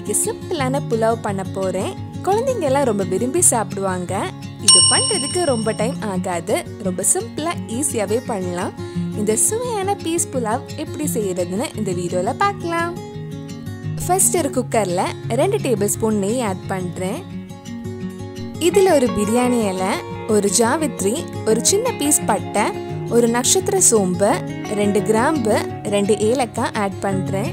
இன்னைக்கு சிம்பிளான புலாவ் பண்ண போறேன் குழந்தைங்க எல்லாம் ரொம்ப விரும்பி சாப்பிடுவாங்க இது பண்றதுக்கு ரொம்ப டைம் ஆகாது ரொம்ப சிம்பிளா ஈஸியாவே பண்ணலாம் இந்த சுவையான பீஸ் புலாவ் எப்படி செய்யறதுன்னு இந்த வீடியோல பார்க்கலாம் ஃபர்ஸ்ட் ஒரு குக்கர்ல ரெண்டு டேபிள் ஸ்பூன் நெய் ஆட் பண்றேன் இதுல ஒரு பிரியாணி இலை ஒரு ஜாவித்ரி ஒரு சின்ன பீஸ் பட்டை ஒரு நட்சத்திர சோம்பு ரெண்டு கிராம்பு ரெண்டு ஏலக்காய் ஆட் பண்றேன்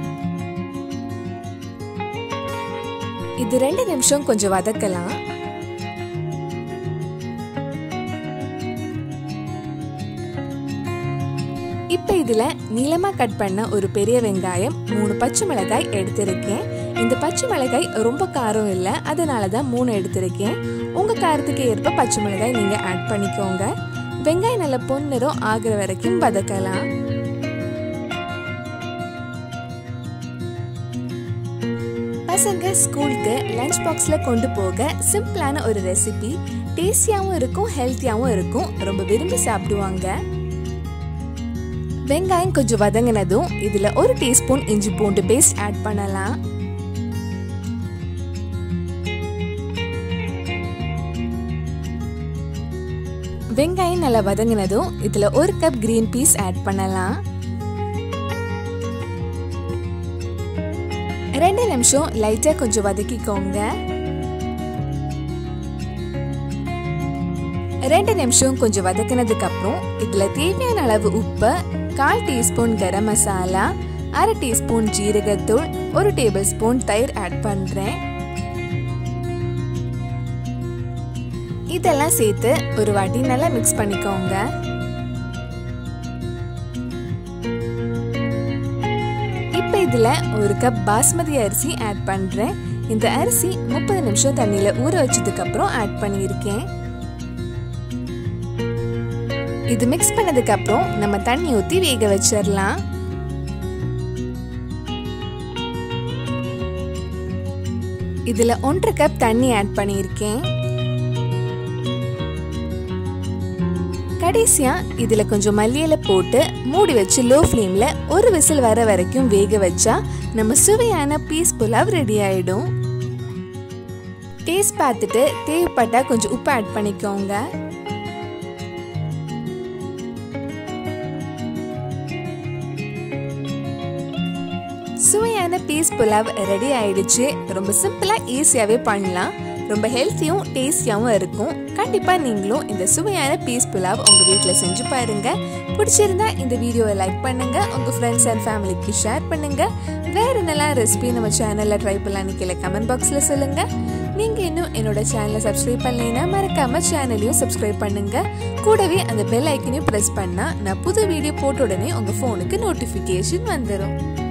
இது ரெண்டு நிமிஷம் கொஞ்சம் வதக்கலாம் இப்போ இதில் நீளமாக கட் பண்ண ஒரு பெரிய வெங்காயம் மூணு பச்சை மிளகாய் எடுத்திருக்கேன் இந்த பச்சை மிளகாய் ரொம்ப காரம் இல்லை அதனால தான் மூணு எடுத்திருக்கேன் உங்கள் காரத்துக்கு ஏற்ப பச்சை மிளகாய் நீங்கள் ஆட் பண்ணிக்கோங்க வெங்காயம் நல்ல பொன்னிறம் ஆகிற வரைக்கும் வதக்கலாம் பசங்க ஸ்கூலுக்கு லஞ்ச் பாக்ஸில் கொண்டு போக சிம்பிளான ஒரு ரெசிபி டேஸ்டியாகவும் இருக்கும் ஹெல்த்தியாகவும் இருக்கும் ரொம்ப விரும்பி சாப்பிடுவாங்க வெங்காயம் கொஞ்சம் வதங்கினதும் இதில் ஒரு டீஸ்பூன் இஞ்சி பூண்டு பேஸ்ட் ஆட் பண்ணலாம் வெங்காயம் நல்லா வதங்கினதும் இதில் ஒரு கப் கிரீன் பீஸ் ஆட் பண்ணலாம் ரெண்டு நிமிஷம் லைட்டாக கொஞ்சம் வதக்கிக்கோங்க ரெண்டு நிமிஷம் கொஞ்சம் வதக்கினதுக்கு அப்புறம் இதுல தேவையான அளவு உப்பு கால் டீஸ்பூன் கரம் மசாலா அரை டீஸ்பூன் ஜீரகத்தூள் ஒரு டேபிள் ஸ்பூன் தயிர் ஆட் பண்றேன் இதெல்லாம் சேர்த்து ஒரு வாட்டி நல்லா மிக்ஸ் பண்ணிக்கோங்க இப்போ இதுல ஒரு கப் பாஸ்மதி அரிசி ஆட் பண்றேன் இந்த அரிசி முப்பது நிமிஷம் தண்ணியில ஊற வச்சதுக்கு அப்புறம் ஆட் பண்ணியிருக்கேன் இது மிக்ஸ் பண்ணதுக்கு அப்புறம் நம்ம தண்ணி ஊற்றி வேக வச்சிடலாம் இதுல ஒன்றரை கப் தண்ணி ஆட் பண்ணியிருக்கேன் கடைசியா இதுல கொஞ்சம் மல்லியில போட்டு மூடி வச்சு லோ ஃப்ளேம்ல ஒரு விசில் வர வரைக்கும் வேக வச்சா நம்ம சுவையான பீஸ் புலாவ் ரெடி ஆயிடும் டேஸ்ட் பார்த்துட்டு தேவைப்பட்டா கொஞ்சம் உப்பு ஆட் பண்ணிக்கோங்க சுவையான பீஸ் புலாவ் ரெடி ஆயிடுச்சு ரொம்ப சிம்பிளா ஈஸியாவே பண்ணலாம் ரொம்ப ஹெல்த்தியும் டேஸ்டியாவும் இருக்கும் கண்டிப்பா நீங்களும் இந்த சுவையான பீஸ் புலாவ் உங்க வீட்டில் செஞ்சு பாருங்க பிடிச்சிருந்தா இந்த வீடியோவை லைக் பண்ணுங்க உங்க ஃப்ரெண்ட்ஸ் அண்ட் ஃபேமிலிக்கு ஷேர் பண்ணுங்க வேற என்னெல்லாம் ரெசிபி நம்ம சேனல்ல ட்ரை பண்ணலாம்னு கீழே கமெண்ட் பாக்ஸ்ல சொல்லுங்க நீங்க இன்னும் என்னோட சேனலை சப்ஸ்கிரைப் பண்ணலைன்னா மறக்காம சேனலையும் சப்ஸ்கிரைப் பண்ணுங்க கூடவே அந்த பெல் ஐக்கனையும் ப்ரெஸ் பண்ணா நான் புது வீடியோ போட்ட உடனே உங்க ஃபோனுக்கு நோட்டிஃபிகேஷன் வந்துடும்